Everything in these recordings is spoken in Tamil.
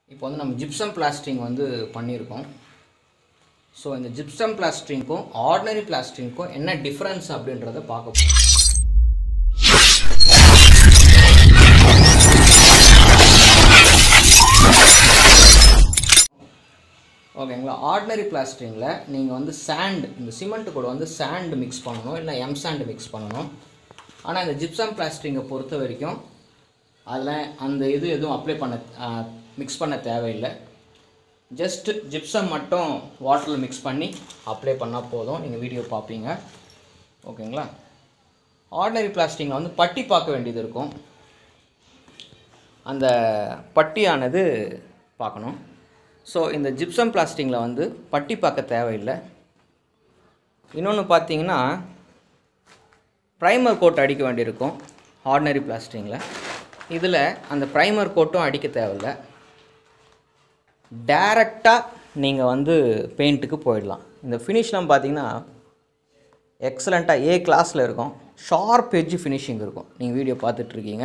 இப்போ வந்து நம்ம ஜிப்சம் பிளாஸ்டிங் வந்து பண்ணியிருக்கோம் ஸோ இந்த ஜிப்சம் பிளாஸ்டிங்க்கும் ஆர்டினரி பிளாஸ்டிங்க்கும் என்ன டிஃப்ரென்ஸ் அப்படின்றத பார்க்க போறோம். ஓகேங்களா ஆர்டினரி பிளாஸ்டிங்கில் நீங்கள் வந்து சாண்ட் இந்த சிமெண்ட் கூட வந்து சாண்ட் மிக்ஸ் பண்ணணும் இல்லை எம் சாண்ட் மிக்ஸ் பண்ணணும் ஆனால் இந்த ஜிப்சம் பிளாஸ்டிங்கை பொறுத்த வரைக்கும் அதில் அந்த இது எதுவும் அப்ளை பண்ண மிக்ஸ் பண்ண தேவையில்லை ஜஸ்ட் ஜிப்சம் மட்டும் வாட்டரில் மிக்ஸ் பண்ணி அப்ளை பண்ணால் போதும் நீங்கள் வீடியோ பார்ப்பீங்க ஓகேங்களா ஆர்டினரி பிளாஸ்டிங்கில் வந்து பட்டி பார்க்க வேண்டியது இருக்கும் அந்த பட்டியானது பார்க்கணும் ஸோ இந்த ஜிப்சம் பிளாஸ்டிங்கில் வந்து பட்டி பார்க்க தேவையில்லை இன்னொன்று பார்த்தீங்கன்னா ப்ரைமர் கோட் அடிக்க வேண்டியிருக்கும் ஆர்டினரி பிளாஸ்டிங்கில் இதில் அந்த ப்ரைமர் கோட்டும் அடிக்க தேவையில்லை டேரெக்டாக நீங்கள் வந்து பெயிண்ட்டுக்கு போயிடலாம் இந்த ஃபினிஷ்லாம் பார்த்தீங்கன்னா எக்ஸலண்ட்டாக ஏ கிளாஸில் இருக்கும் ஷார்ப் எட்ஜ் ஃபினிஷிங் இருக்கும் நீங்கள் வீடியோ பார்த்துட்ருக்கீங்க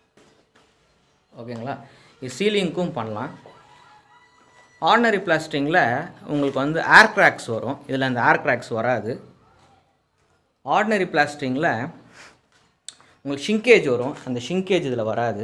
ஓகேங்களா இது சீலிங்க்கும் பண்ணலாம் ஆர்டினரி பிளாஸ்டிங்கில் உங்களுக்கு வந்து ஏர் கிராக்ஸ் வரும் இதில் அந்த ஏர் கிராக்ஸ் வராது ஆர்டினரி பிளாஸ்டிங்கில் உங்களுக்கு ஷிங்கேஜ் வரும் அந்த ஷிங்கேஜ் இதில் வராது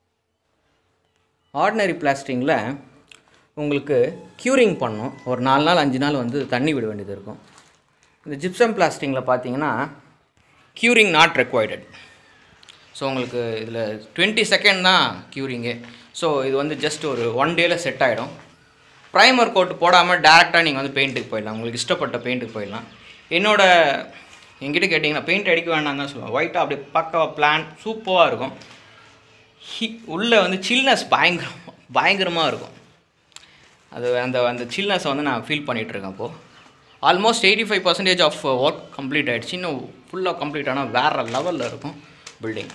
ஆர்டினரி பிளாஸ்டிங்கில் உங்களுக்கு க்யூரிங் பண்ணும் ஒரு நாலு நாள் அஞ்சு நாள் வந்து தண்ணி விட வேண்டியது இருக்கும் இந்த ஜிப்சம் பிளாஸ்டிங்கில் பார்த்தீங்கன்னா க்யூரிங் நாட் ரெக்வைர்டட் ஸோ உங்களுக்கு இதில் டுவெண்ட்டி செகண்ட் தான் க்யூரிங்கு ஸோ இது வந்து ஜஸ்ட் ஒரு ஒன் டேயில் செட் ஆகிடும் ப்ரைமர் கோட் போடாமல் டேரெக்டாக நீங்கள் வந்து பெயிண்ட்டுக்கு போயிடலாம் உங்களுக்கு இஷ்டப்பட்ட பெயிண்ட்டுக்கு போயிடலாம் என்னோட என்கிட்ட கேட்டிங்கன்னா பெயிண்ட் அடிக்க வேண்டாம் தான் சொல்லுவேன் ஒயிட்டாக அப்படியே பக்காவாக பிளான் சூப்பராக இருக்கும் ஹி உள்ளே வந்து சில்னஸ் பயங்கரம் பயங்கரமாக இருக்கும் அது அந்த அந்த சில்னஸை வந்து நான் ஃபீல் பண்ணிகிட்ருக்கேன் இப்போது almost eighty five percentage of work complete ஆகிடுச்சு இன்னும் ஃபுல்லாக கம்ப்ளீட் ஆனால் வேறு லெவலில் இருக்கும் building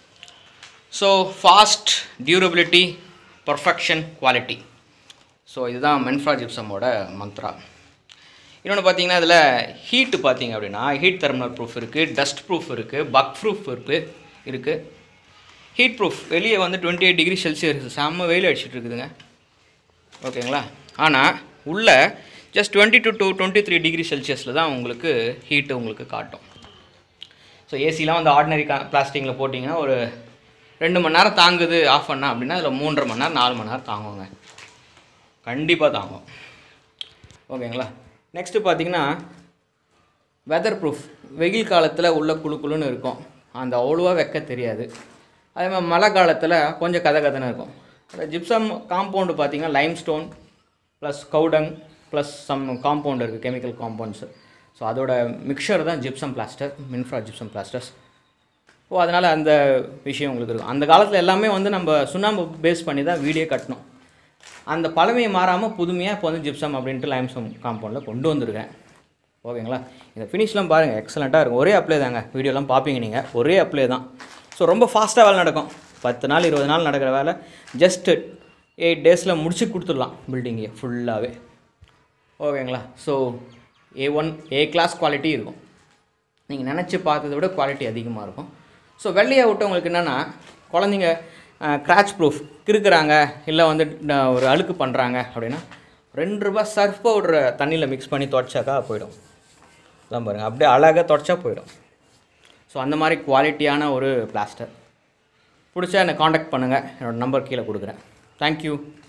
so fast durability perfection quality so இதுதான் மென்ஃப்ரா ஜிப்சமோட மந்த்ரா இன்னொன்று பார்த்தீங்கன்னா இதில் ஹீட்டு பார்த்தீங்க அப்படின்னா ஹீட் தெர்மல் ப்ரூஃப் இருக்குது டஸ்ட் ப்ரூஃப் இருக்குது பக் ப்ரூஃப் இருக்குது இருக்குது ஹீட் ப்ரூஃப் வெளியே வந்து டுவெண்ட்டி எயிட் டிகிரி செல்சியஸ் செம்ம வெயில் அடிச்சிட்டு இருக்குதுங்க ஓகேங்களா ஆனால் உள்ளே just twenty two to twenty three degree செல்சியஸில் தான் உங்களுக்கு ஹீட்டு உங்களுக்கு காட்டும் ஸோ ஏசிலாம் வந்து ஆர்டினரி கா பிளாஸ்டிக்கில் போட்டிங்கன்னா ஒரு ரெண்டு மணி நேரம் தாங்குது ஆஃப் பண்ணா அப்படின்னா அதில் மூன்றரை மணி நேரம் நாலு மணி நேரம் தாங்குங்க கண்டிப்பாக தாங்கும் ஓகேங்களா நெக்ஸ்ட்டு பார்த்தீங்கன்னா வெதர் ப்ரூஃப் வெயில் காலத்தில் உள்ள குளு குளுன்னு இருக்கும் அந்த அவ்வளோவா வைக்க தெரியாது அதே மாதிரி மழை காலத்தில் கொஞ்சம் கதை கதைன்னு இருக்கும் ஜிப்சம் காம்பவுண்டு பார்த்தீங்கன்னா லைம் ஸ்டோன் ப்ளஸ் கவுடங் ப்ளஸ் சம் காம்பவுண்ட் இருக்குது கெமிக்கல் காம்பவுண்ட்ஸு ஸோ அதோட மிக்சர் தான் gypsum plaster Minfra gypsum plasters ஓ அதனால் அந்த விஷயம் உங்களுக்கு இருக்கும் அந்த காலத்தில் எல்லாமே வந்து நம்ம சுண்ணாம்பு பேஸ் பண்ணி தான் வீடியோ கட்டணும் அந்த பழமையை மாறாமல் புதுமையாக இப்போ வந்து ஜிப்சம் அப்படின்ட்டு லைம்சம் காம்பவுண்டில் கொண்டு வந்திருக்கேன் ஓகேங்களா இந்த ஃபினிஷ்லாம் பாருங்கள் எக்ஸலண்ட்டாக இருக்கும் ஒரே அப்ளை தாங்க வீடியோலாம் பார்ப்பீங்க நீங்கள் ஒரே அப்ளை தான் ஸோ ரொம்ப ஃபாஸ்ட்டாக வேலை நடக்கும் பத்து நாள் இருபது நாள் நடக்கிற வேலை ஜஸ்ட்டு எயிட் டேஸில் முடிச்சு கொடுத்துடலாம் பில்டிங்கை ஃபுல்லாகவே ஓகேங்களா so A one A class quality இருக்கும் நீங்கள் நினச்சி பார்த்ததை விட குவாலிட்டி அதிகமாக இருக்கும் ஸோ வெள்ளையை விட்டவங்களுக்கு என்னென்னா குழந்தைங்க கிராச் ப்ரூஃப் கிறுக்குறாங்க இல்லை வந்து ட- ஒரு அழுக்கு பண்ணுறாங்க அப்படின்னா ரெண்டு ரூபா சர்ஃப் பவுடரை தண்ணியில் மிக்ஸ் பண்ணி தொடச்சாக்கா போயிடும் அதான் பாருங்கள் அப்படியே அழகாக தொடச்சா போயிடும் ஸோ அந்த மாதிரி குவாலிட்டியான ஒரு பிளாஸ்டர் பிடிச்சா என்னை காண்டாக்ட் பண்ணுங்கள் என்னோடய நம்பர் கீழே கொடுக்குறேன் தேங்க்யூ